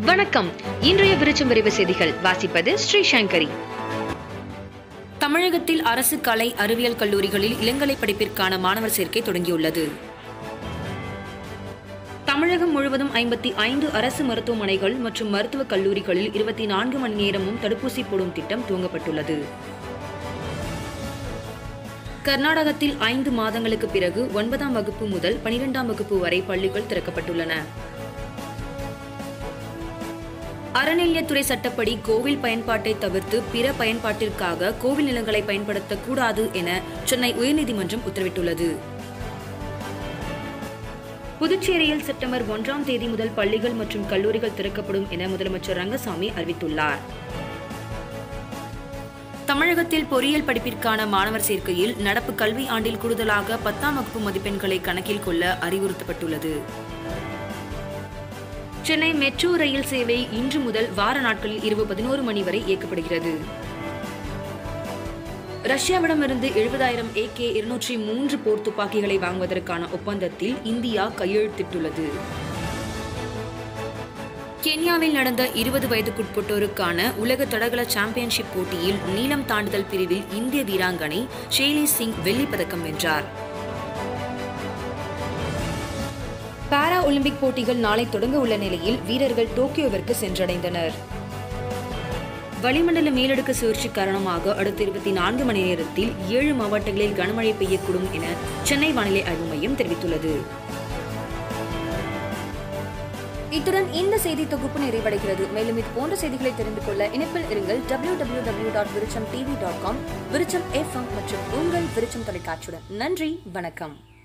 வணக்கம் இன்றைய விருச்சம் விரைவு செய்திகள் வாசிப்பது ஸ்ரீ சங்கரி தமிழகத்தில் அரசு கலை அறிவியல் கல்லூரிகளில் இளங்கலை படிப்பிற்கான மாணவர் சேர்க்கை தொடங்கியுள்ளது தமிழகம் முழுவதும் ஐம்பத்தி ஐந்து அரசு மருத்துவமனைகள் மற்றும் மருத்துவக் கல்லூரிகளில் இருபத்தி நான்கு மணி நேரமும் தடுப்பூசி போடும் திட்டம் துவங்கப்பட்டுள்ளது கர்நாடகத்தில் ஐந்து மாதங்களுக்கு பிறகு ஒன்பதாம் வகுப்பு முதல் பனிரெண்டாம் வகுப்பு வரை பள்ளிகள் திறக்கப்பட்டுள்ளன அறநிலையத்துறை சட்டப்படி கோவில் பயன்பாட்டை தவிர்த்து பிற பயன்பாட்டிற்காக கோவில் நிலங்களை பயன்படுத்தக்கூடாது என சென்னை உயர்நீதிமன்றம் உத்தரவிட்டுள்ளது புதுச்சேரியில் செப்டம்பர் ஒன்றாம் தேதி முதல் பள்ளிகள் மற்றும் கல்லூரிகள் திறக்கப்படும் என முதலமைச்சர் ரங்கசாமி அறிவித்துள்ளார் தமிழகத்தில் பொறியியல் படிப்பிற்கான மாணவர் சேர்க்கையில் நடப்பு கல்வி ஆண்டில் கூடுதலாக பத்தாம் வகுப்பு மதிப்பெண்களை கணக்கில் கொள்ள அறிவுறுத்தப்பட்டுள்ளது சென்னை மெட்ரோ ரயில் சேவை இன்று முதல் வார நாட்களில் இரவு பதினோரு மணி வரை இயக்கப்படுகிறது ரஷ்யாவிடமிருந்து எழுபதாயிரம் ஏகே இருநூற்றி மூன்று போர் துப்பாக்கிகளை வாங்குவதற்கான ஒப்பந்தத்தில் இந்தியா கையெழுத்திட்டுள்ளது கென்யாவில் நடந்த இருபது வயதுக்குட்பட்டோருக்கான உலக தடகள சாம்பியன்ஷிப் போட்டியில் நீளம் தாண்டுதல் பிரிவில் இந்திய வீராங்கனை ஷேலி சிங் வெள்ளிப் பதக்கம் வென்றார் பாரா ஒலிம்பிக் போட்டிகள் நாளை தொடங்க உள்ள நிலையில் வீரர்கள் டோக்கியோவிற்கு சென்றடைந்தனர் வளிமண்டல மேலடுக்கு சுழற்சி காரணமாக அடுத்த இருபத்தி நான்கு மணி நேரத்தில் ஏழு மாவட்டங்களில் கனமழை பெய்யக்கூடும் என சென்னை வானிலை ஆய்வு மையம் தெரிவித்துள்ளது இத்துடன் இந்த செய்தி தொகுப்பு நிறைவடைகிறது மேலும் இது போன்ற செய்திகளை தெரிந்து கொள்ள இணைப்பில் இருங்கள் டபிள்யூ டபிள்யூ டபிள்யூ டாட் விருச்சம் டிவி டாட் காம் விருச்சம் எஃப்எம் மற்றும் உங்கள் விருச்சம் தொலைக்காட்சியுடன் நன்றி வணக்கம்